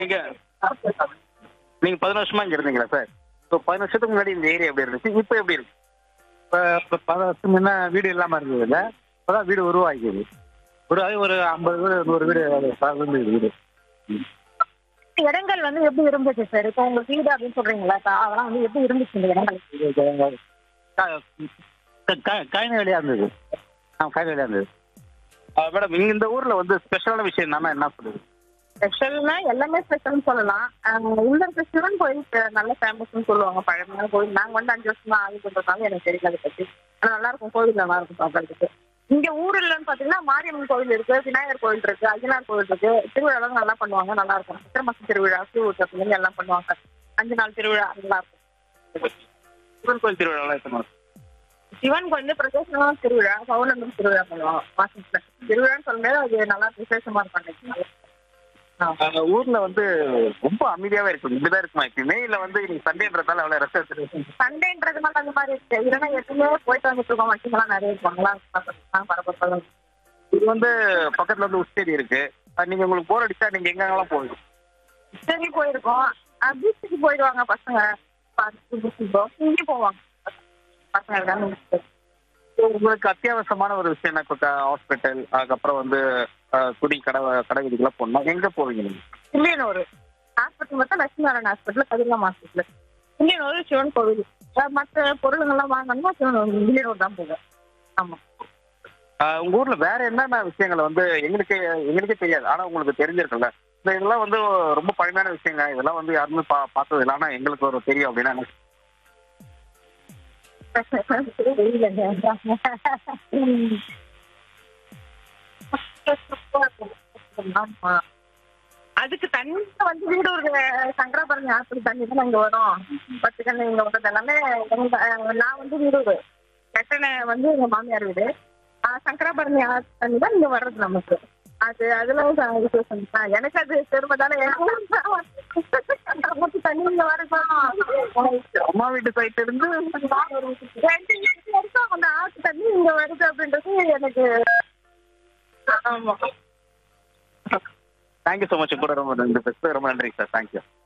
நீங்க நீங்க பதினஞ்சு வருஷமா இங்க இருந்தீங்களா சார் இப்போ பதினஞ்சு வருஷத்துக்கு முன்னாடி இந்த ஏரியா எப்படி இருந்துச்சு இப்போ எப்படி இருக்கு இப்போ இப்போ பல வருஷம் முன்ன வீடு இல்லாமல் இருந்தது இல்லை இப்போதான் வீடு உருவாக்கிது ஒரு அது ஒரு ஐம்பது வீடு நூறு வீடு இருந்தது வீடு இடங்கள் வந்து எப்படி இருந்துச்சு சார் இப்போ உங்க வீடு அப்படின்னு சொல்றீங்களா இப்ப அதெல்லாம் வந்து எப்படி இருந்துச்சு இந்த இடங்கள் காயின வேலையாக இருந்தது ஆ காயின வேலையாக இருந்தது மேடம் இங்க இந்த ஊர்ல வந்து ஸ்பெஷலான விஷயம் என்னன்னா என்ன சொல்லுது ஸ்பெஷல்னா எல்லாமே ஸ்பெஷல்னு சொல்லலாம் அஹ் உள்ள இருக்க சிவன் கோயில் அஹ் நல்ல ஃபேமஸ்னு சொல்லுவாங்க பழமையான கோயில் நாங்க வந்து அஞ்சு வருஷமா ஆகின்றதுனால எனக்கு தெரியல அதை பத்தி ஆனா நல்லா இருக்கும் கோவில் நல்லா இருக்கும் பார்க்கறதுக்கு இங்க ஊர்லன்னு பாத்தீங்கன்னா மாரியம்மன் கோவில் இருக்கு விநாயகர் கோவில் இருக்கு அய்யனார் கோவில் இருக்கு திருவிழாலாம் நல்லா பண்ணுவாங்க நல்லா இருக்கும் சித்திரை மாசம் திருவிழா பூ எல்லாம் பண்ணுவாங்க அஞ்சு நாள் திருவிழா நல்லா இருக்கும் சிவன் கோயில் திருவிழாலாம் எத்தனை நாள்? சிவன் கோயில் பிரதேசமான திருவிழா பௌர்ணமி திருவிழா பண்ணுவாங்க மாசத்துல திருவிழான்னு சொல்லும்போது அது நல்லா விசேஷமா இருக்கும் அன்னைக்கு. ஆ. அந்த ஊர்ல வந்து ரொம்ப அமைதியாவே இருக்கும் இப்படிதான் இருக்குமா எப்பயுமே இல்ல வந்து இன்னைக்கு சண்டேன்றதால அவ்வளவு ரசம் எடுத்துட்டு சண்டேன்றதுனால அந்த மாதிரி இருக்கு இல்லைன்னா எப்பவுமே போயிட்டு வந்துட்டு இருக்கோம் வண்டிங்கெல்லாம் நிறைய இருப்பாங்களா பரபரப்பாக இது வந்து பக்கத்துல வந்து உஸ்டேரி இருக்கு அது நீங்க உங்களுக்கு போர் அடிச்சா நீங்க எங்கெங்கெல்லாம் போவீங்க சரி போயிருக்கோம் பீச்சுக்கு போயிடுவாங்க பசங்க பீச்சுக்கோ இங்கேயும் போவாங்க பசங்க எல்லாமே உங்களுக்கு அத்தியாவசியமான ஒரு விஷயம் என்ன இப்போ ஹாஸ்பிட்டல் அதுக்கப்புறம் வந்து அஹ், குடி கடை கடை வீதிக்கெல்லாம் போகணும் எங்க போவீங்க நீங்க இல்லையனூர் ஹாஸ்பிட்டல் மட்டும் லட்சுமி நாராயண ஹாஸ்பிட்டல் கதிர்லாம் ஹாஸ்பிட்டல் இல்லையனூர் சிவன் கோவில் அஹ் மற்ற பொருளுங்கெல்லாம் வாங்கணும்னா சிவன் இல்லையனூர் தான் போகும் ஆமா அஹ், உங்க ஊர்ல வேற என்னென்ன விஷயங்களை வந்து எங்களுக்கு எங்களுக்கே தெரியாது ஆனா உங்களுக்கு தெரிஞ்சிருக்குல்ல இந்த இதெல்லாம் வந்து ரொம்ப பழமையான விஷயங்க இதெல்லாம் வந்து யாருமே பா பார்த்தது இல்லை ஆனா எங்களுக்கு ஒரு தெரியும் அப்படின்னா என்ன? ஆமா. அதுக்கு தண்ணி வந்து வீடு ஒரு சங்கராபரணி ஆஸ்பத்திரி தண்ணி தான் இங்க வரும் பத்து கண்ணு இங்க வர்றது எல்லாமே எங்க அஹ் நான் வந்து வீடு கட்டணை வந்து எங்க மாமியார் வீடு ஆஹ் சங்கராபரணி ஆத்து தண்ணி தான் இங்க வர்றது நமக்கு அது அதுல ஒரு விசேஷம் தான். எனக்கு அது பெருமை தானே நமக்கு தண்ணி இங்க வரணும் அம்மா வீட்டு சைட்ல இருந்து ரெண்டு வீட்டுல இருக்கும் அந்த ஆத்து தண்ணி இங்க வருது அப்படின்றது எனக்கு ஆமா தேங்க்யூ ஸோ மச் கூட ரொம்ப ரெண்டு பேருக்கு ரொம்ப நன்றி சார் தேங்க்யூ